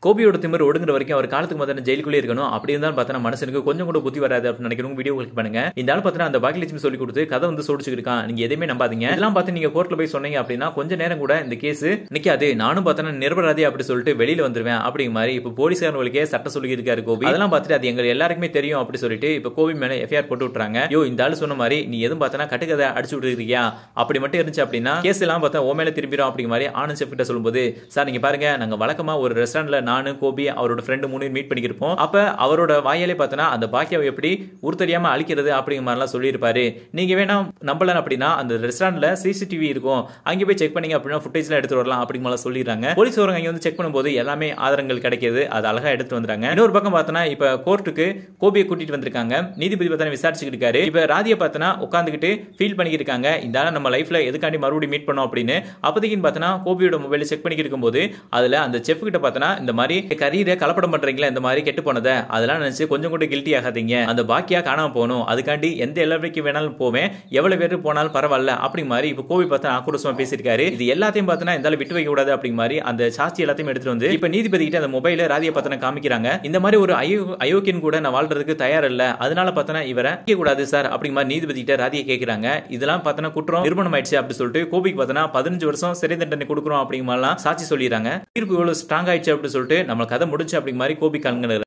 கோபியோட திமிர் ஒடுங்குற வரைக்கும் அவர் காலத்துக்கு பார்த்தா ஜெயிலுக்குள்ளே இருக்கணும் அப்படி இருந்தாலும் பார்த்தா மனுஷனுக்கு கொஞ்சம் கூட புத்தி வராது அப்படின்னு நினைக்கிறவங்க வீடியோ கிளிக் பண்ணுங்க இந்த ஆள் பார்த்தா அந்த பாக்கியலட்சுமி சொல்லி கொடுத்து கதை வந்து சோடிச்சுக்கிருக்கான் நீங்க எதையுமே நம்பாதீங்க இதெல்லாம் பார்த்து நீங்க கோர்ட்ல போய் சொன்னீங்க அப்படின்னா கொஞ்ச நேரம் கூட இந்த கேஸ் நிக்காது நானும் பார்த்தா நிரபராதி அப்படி சொல்லிட்டு வெளியில வந்துருவேன் அப்படிங்கிற மாதிரி இப்போ போலீஸ்காரங்களுக்கே சட்டம் சொல்லி இருக்காரு கோபி அதெல்லாம் பார்த்துட்டு அது எங்க எல்லாருக்குமே தெரியும் அப்படி சொல்லிட்டு இப்போ கோபி மேல எஃப்ஐஆர் போட்டு விட்டுறாங்க யோ இந்த ஆள் சொன்ன மாதிரி நீ எதுவும் பார்த்தனா கட்டுக்கதை அடிச்சு விட்டுருக்கியா அப்படி மட்டும் இருந்துச்சு அப்படின்னா கேஸ் எல்லாம் பார்த்தா ஓ மேல திரும்பிடும் அப்படிங்கிற மாதிரி ஆனந்த் செஃப் கிட்ட சொல்லும்போது சார் நீங்க பாருங்க நாங்க வழக்கமா ஒரு ரெஸ்டாரண்ட்ல நானு கோபி அவரோட ஃப்ரெண்டு மூணு மீட் பண்ணிக்கிருப்போம் அப்ப அவரோட வாயாலே பார்த்தனா அந்த பாக்கியாவை எப்படி உருத்தறியாம அழிக்கிறது அப்படிங்கிற மாதிரிலாம் சொல்லியிருப்பாரு நீங்க வேணா நம்பல அப்படின்னா அந்த ரெஸ்டாரண்ட்ல சிசிடிவி இருக்கும் அங்கே போய் செக் பண்ணீங்க அப்படின்னா ஃபுட்டேஜ்லாம் எடுத்து வரலாம் அப்படிங்கிற மாதிரி சொல்லிடுறாங்க போலீஸ் வரவங்க அங்க வந்து செக் பண்ணும்போது எல்லாமே ஆதாரங்கள் கிடைக்கிது அது அழகா எடுத்து வந்துறாங்க இன்னொரு பக்கம் பார்த்தனா இப்ப கோர்ட்டுக்கு கோபியை கூட்டிட்டு வந்திருக்காங்க நீதிபதி பார்த்தா விசாரிச்சுக்கிட்டு இருக்காரு இப்ப ராதியை பார்த்தனா உட்காந்துக்கிட்டு ஃபீல் பண்ணிக்கிட்டு இருக்காங்க இந்த ஆளை நம்ம லைஃப்ல எதுக்காண்டி மறுபடியும் மீட் பண்ணோம் அப்படின்னு அப்போதைக்கு பார்த்தனா கோபியோட மொபைல செக் பண்ணிக்கிட்டு இருக்கும்போது அதுல அந்த செஃப் கிட்ட பார்த்தனா இந்த மாதிரி கரீரை கலப்படம் பண்றீங்களா இந்த மாதிரி கெட்டு போனதை அதெல்லாம் நினைச்சு கொஞ்சம் கூட கில்ட்டி ஆகாதீங்க அந்த பாக்கியா காணாம போகணும் அதுக்காண்டி எந்த எல்லோரைக்கு வேணாலும் போவேன் எவ்வளவு பேர் போனாலும் பரவாயில்ல அப்படிங்க மாதிரி இப்போ கோவி பார்த்தா ஆக்ரோஷமா பேசியிருக்காரு இது எல்லாத்தையும் பார்த்தனா இந்த விட்டு வைக்க கூடாது அப்படிங்க மாதிரி அந்த சாட்சி எல்லாத்தையும் எடுத்துட்டு வந்து இப்ப நீதிபதி கிட்ட அந்த மொபைல ராதியை பார்த்தனா காமிக்கிறாங்க இந்த மாதிரி ஒரு அயோ அயோக்கியன் கூட நான் வாழ்றதுக்கு தயார் இல்ல அதனால பார்த்தனா இவரை கேட்க கூடாது சார் அப்படிங்க மாதிரி நீதிபதி கிட்ட ராதியை கேட்கிறாங்க இதெல்லாம் பார்த்தனா குற்றம் நிறுவனம் ஆயிடுச்சு அப்படி சொல்லிட்டு கோபிக்கு பார்த்தனா பதினஞ்சு வருஷம் சிறை தண்டனை கொடுக்குறோம் அப்படிங்க மாதிரிலாம் சாட்சி சொல்லிடுறாங்க தீர்ப்பு இவ்வளவு ஸ்ட்ராங் ஆயிடுச்சு அப்படின்னு சொல்லிட்டு நம்ம கதை முடிச்சு அப்படிங்க மாதிரி கோபி கலங்குறாரு